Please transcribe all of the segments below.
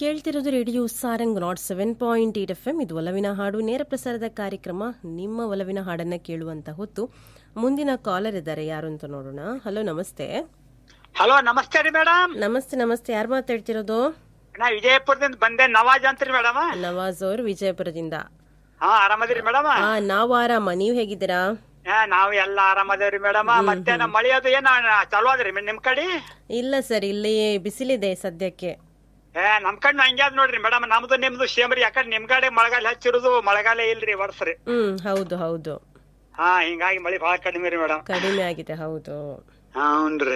ಕೇಳ್ತಿರೋದು radio Sarang nought seven point eight F M ಇದು ಒಲವಿನ ಹಾಡು ನೇರ ಪ್ರಸಾರದ ಕಾರ್ಯಕ್ರಮ ನಿಮ್ಮ ಒಲವಿನ ಹಾಡನ್ನ ಕೇಳುವಂತ ಹೊತ್ತು ಮುಂದಿನ ಕಾಲರ್ ಇದ್ದಾರೆ ಯಾರು ಅಂತ ನೋಡೋಣ ಹಲೋ ನಮಸ್ತೆ ಹಲೋ ನಮಸ್ತೆ ರೀ ಮೇಡಮ್ ನಮಸ್ತೆ ನಮಸ್ತೆ ಯಾರು ಮಾತಾಡ್ತಿರೋದು ನಾ ವಿಜಯಪುರದಿಂದ ಬಂದೆ ನವಾಜ್ ಅಂತ್ರಿ ಮೇಡಮ್ ನವಾಜ್ ಅವರು ವಿಜಯಪುರದಿಂದ ಹಾ ಆರಾಮದಿರಿ ಮೇಡಮ್ ಆ ನಾವು ಆರಾಮ ನೀವು ಹೇಗಿದ್ದೀರಾ ನಾವು ಎಲ್ಲ ಆರಾಮದೇವ್ರಿ ಮೇಡಮ್ ಮತ್ತೆ ನಮ್ಮ ಮಳಿ ಅದು ಏನ ಚಲೋ ಅದ್ರಿ ನಿಮ್ ಕಡೆ ಇಲ್ಲ ಸರ್ ಇಲ್ಲಿ ಬಿಸಿಲಿದೆ ಸದ್ಯಕ್ಕೆ ಏ ನಮ್ ಕಡೆ ಹಂಗೆ ಅದ್ ನೋಡ್ರಿ ಮೇಡಮ್ ನಮ್ದು ನಿಮ್ದು ಸೇಮ್ ರೀ ಯಾಕಂದ್ರೆ ನಿಮ್ ಕಡೆ ಮಳೆಗಾಲ ಹಚ್ಚಿರೋದು ಮಳೆಗಾಲ ಇಲ್ರಿ ವರ್ಷರಿ ಹ್ಮ್ ಹೌದು ಹೌದು ಹಾ ಹಿಂಗಾಗಿ ಮಳಿ ಬಹಳ ಕಡಿಮೆ ರೀ ಮೇಡಮ್ ಕಡಿಮೆ ಆಗಿದೆ ಹೌದು ಹೌನ್ರಿ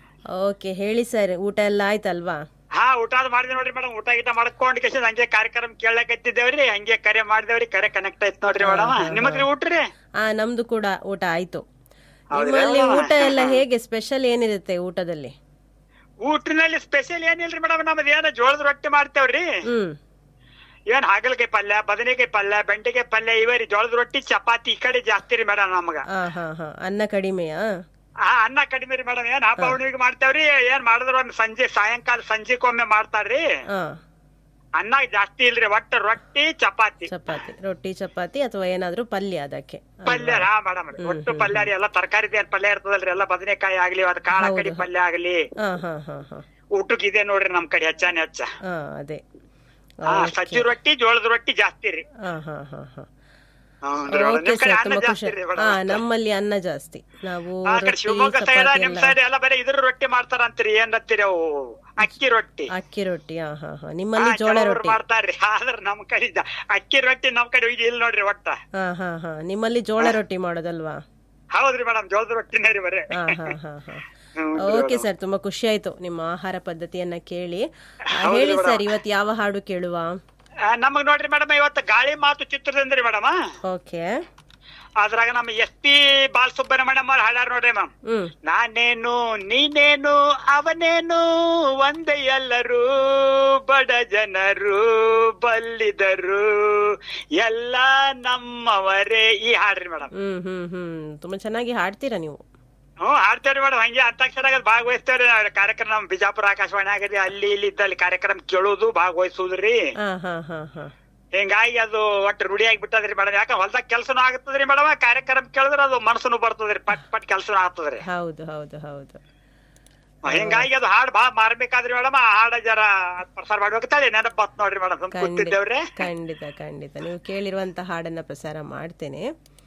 ಓಕೆ ಹೇಳಿ ಸರ್ ಊಟ ಎಲ್ಲ ಆಯ್ತಲ್ವಾ ಹಾ ಊಟ ಅದ್ ಮಾಡಿದ್ವಿ ನೋಡ್ರಿ ಮೇಡಮ್ ಊಟ ಗೀಟ ಮಾಡ್ಕೊಂಡ್ ಕೇಸ ಹಂಗೆ ಕಾರ್ಯಕ್ರಮ ಕೇಳಕತ್ತಿದ್ದೇವ್ರಿ ಹಂಗೆ ಕರೆ ಮಾಡಿದೇವ್ರಿ ಕರೆ ಕನೆಕ್ಟ್ ಆಯ್ತು ನೋಡ್ರಿ ಮೇಡಮ್ ನಿಮ್ಮದ್ರಿ ಊಟ್ರಿ ಆ ನಮ್ದು ಕೂಡ ಊಟ ಆಯ್ತು ಹೌದ್ರಾ? ನಿಮ್ಮಲ್ಲಿ ಊಟ ಎಲ್ಲ ಹೇಗೆ ಸ್ಪೆಷಲ್ ಏನಿರುತ್ತೆ ಊಟದಲ್ಲಿ ಊಟಿನಲ್ಲಿ ಸ್ಪೆಷಲ್ ಏನಿಲ್ರಿ ಮೇಡಮ್ ನಮ್ದು ಏನ ಜೋಳದ ರೊಟ್ಟಿ ಮಾಡ್ತೇವ್ರಿ ಹ್ಮ್ ಏನ್ ಹಾಗಲಕಾಯಿ ಪಲ್ಯ ಬದನೆಕಾಯಿ ಪಲ್ಯ ಬೆಂಡೆಕಾಯಿ ಪಲ್ಯ ಇವೇ ರೀ ಜೋಳದ ರೊಟ್ಟಿ ಚಪಾತಿ ಈ ಕಡೆ ಜಾಸ್ತಿ ರೀ ಮೇಡಮ್ ನಮಗ ಆ ಹಾ ಹಾ ಅನ್ನ ಕಡಿಮೆಯಾ ಆ ಅನ್ನ ಕಡಿಮೆ ರೀ ಮೇಡಮ್ ಏನ್ ಹಬ್ಬ ಹುಣ್ಣಿಮೆಗೆ ಮಾಡ್ತೇವ್ರಿ ಏನ್ ಮಾಡಿದ್ರ ಒಂದ್ ಸಂಜೆ ಸಾಯಂಕಾಲ ಸಂಜೆಗೊಮ್ಮೆ ಮಾಡ್ತಾರ್ರಿ ಆ ಅನ್ನ ಜಾಸ್ತಿ ಇಲ್ರಿ ಒಟ್ಟ ರೊಟ್ಟಿ ಚಪಾತಿ ಚಪಾತಿ ರೊಟ್ಟಿ ಚಪಾತಿ ಅಥವಾ ಏನಾದ್ರೂ ಪಲ್ಯ ಅದಕ್ಕೆ ಪಲ್ಯ ಹಾ ಮೇಡಮ್ ಒಟ್ಟು ಪಲ್ಯ ರೀ ಎಲ್ಲ ತರಕಾರಿ ಏನ್ ಪಲ್ಯ ಇರ್ತದಲ್ರಿ ಎಲ್ಲ ಬದನೆಕಾಯಿ ಆಗ್ಲಿ ಅದ್ ಕಾಳ ಕಡಿ ಪಲ್ಯ ಆಗ್ಲಿ ಹಾ ಹಾ ಹಾ ಹಾ ಊಟಕ್ಕೆ ಇದೆ ನೋಡ್ರಿ ನಮ್ ಕಡೆ ಹೆಚ್ಚಾನೆ ಹೆಚ್ಚ ಹಾ ಅದೇ ಹಾ ಸಜ್ಜಿ ರೊಟ್ಟಿ ಜೋಳದ ರೊಟ್ಟಿ ಜಾಸ್ತಿ ರೀ ಹಾ ಹಾ ಹಾ ಹಾ ಹೌದ್ರಿ madam. ಓಕೆ ನಿಮ್ ಕಡೆ ಸರ್ ಅನ್ನ ತುಂಬಾ ಜಾಸ್ತಿ ಖುಷಿ ರೀ ಹಾ ಮೇಡಮ್ ನಮ್ಮಲ್ಲಿ ಅನ್ನ ಜಾಸ್ತಿ ನಾವು ಆ ಕಡೆ ರೊಟ್ಟಿ ಶಿವಮೊಗ್ಗ ಸೈಡ್ ಚಪಾತಿ ನಿಮ್ ಎಲ್ಲ ಸೈಡ್ ಎಲ್ಲ ಬರೀ ಇದ್ರ ರೊಟ್ಟಿ ಮಾಡ್ತಾರಂತೀರಿ ಏನ್ ಅಂತೀರಿ ಅವು ಅಕ್ಕಿ ರೊಟ್ಟಿ ಅಕ್ಕಿ ರೊಟ್ಟಿ ಹಾ ಹಾ ಹಾ ನಿಮ್ಮಲ್ಲಿ ಹಾ, ಜೋಳ ಕೆಲವ್ರು ರೊಟ್ಟಿ ಮಾಡ್ತಾರ್ರಿ ಆದ್ರ ನಮ್ ಕಡೆ ಇದ್ದ ಅಕ್ಕಿ ರೊಟ್ಟಿ ನಮ್ ಕಡೆ ಇದು ಇಲ್ಲ ನೋಡ್ರಿ ಒಟ್ಟ ಹಾ ಹಾ ಹಾ ನಿಮ್ಮಲ್ಲಿ ಜೋಳ ರೊಟ್ಟಿ ಮಾಡೋದಲ್ವಾ ಹೌದ್ರಿ ಮೇಡಮ್ ಜೋಳದ ರೊಟ್ಟಿನೇ ರೀ ಬರೀ ಹಾ ಹಾ ಹಾ ಹಾ ಹ್ಮ್, ಓಕೆ ಸರ್ ತುಂಬಾ ಖುಷಿ ಆಯ್ತು ನಿಮ್ಮ ಆಹಾರ ಪದ್ಧತಿಯನ್ನ ಕೇಳಿ ಆ, ಹೇಳಿ ಸರ್ ಇವತ್ತು ಯಾವ ಹಾಡು ಕೇಳುವ ಆ, ನಮಗ್ ನೋಡ್ರಿ ಮೇಡಮ್ ಇವತ್ತು ಗಾಳಿ ಮಾತು ಚಿತ್ರದಿಂದ್ರಿ ಮೇಡಮ್ ಓಕೆ ಅದ್ರಾಗ ನಮ್ಮ ಎಸ್ ಪಿ ಬಾಲ್ ಸುಬ್ರಹ್ಮಣ್ಯಂ ಅವ್ರು ಹಾಡ್ಯಾರ ನೋಡ್ರಿ ಮ್ಯಾಮ್ ಹ್ಮ್ ನಾನೇನು ನೀನೇನು ಅವನೇನು ಒಂದೇ ಎಲ್ಲರೂ ಬಡ ಜನರು ಬಲ್ಲಿದರು ಎಲ್ಲ ನಮ್ಮವರೇ ಈ ಹಾಡ್ರಿ ಮೇಡಮ್ ಹ್ಮ್ ಹ್ಮ್ ಹ್ಮ್ ತುಂಬಾ ಚೆನ್ನಾಗಿ ಹಾಡ್ತೀರಾ ನೀವು ಹ್ಮ್ ಹಾಡ್ತೇವ್ರಿ ಮೇಡಮ್ ಹಂಗೆ ಅಂತಾಕ್ಷರಾಗ ಭಾಗವಹಿಸ್ತೇವ್ರಿ ನಾವ್ ಕಾರ್ಯಕ್ರಮ ನಮ್ ಬಿಜಾಪುರ ಆಕಾಶವಾಣಿ ಆಗದಿ ಅಲ್ಲಿ ಇಲ್ಲಿ ಇದ್ದಲ್ಲಿ ಕಾರ್ಯಕ್ರಮ ಕೇಳೋದು ಭಾಗವಹಿಸೋದ್ರಿ ಹಾ ಹಾ ಹಾ ಹಾ ಹಿಂಗಾಗಿ ಅದು ಒಟ್ಟು ರೂಢಿಯಾಗಿ ಬಿಟ್ಟದ್ರಿ ಮೇಡಮ್ ಯಾಕ ಹೊಲ್ದಾಗ ಕೆಲ್ಸನೂ ಆಗತ್ತದ್ರಿ ಮೇಡಮ್ ಕಾರ್ಯಕ್ರಮ ಕೇಳಿದ್ರ ಅದು ಮನಸ್ಸುನು ಬರ್ತದ್ರಿ ಪಟ್ ಪಟ್ ಕೆಲ್ಸನೂ ಆಗ್ತದ್ರಿ ಹೌದು ಹೌದು ಹೌದು ಹಿಂಗಾಗಿ ಅದು ಹಾಡ್ ಬಾ ಮಾರ್ಬೇಕಾದ್ರಿ ಮೇಡಮ್ ಆ ಹಾಡ ಜರ ಪ್ರಸಾರ ಮಾಡ್ಬೇಕಂತೇಳಿ ನೆನಪ್ ಬತ್ ನೋಡ್ರಿ ಮೇಡಮ್ ಖಂಡಿತ ಕೂತಿದ್ದೇವ್ರಿ ಖಂಡಿತ ಖಂಡಿತ ನೀವು ಕೇಳಿರುವಂತ ಹಾಡನ್ನ ಪ್ರಸಾರ ಮಾಡ್ತೇನೆ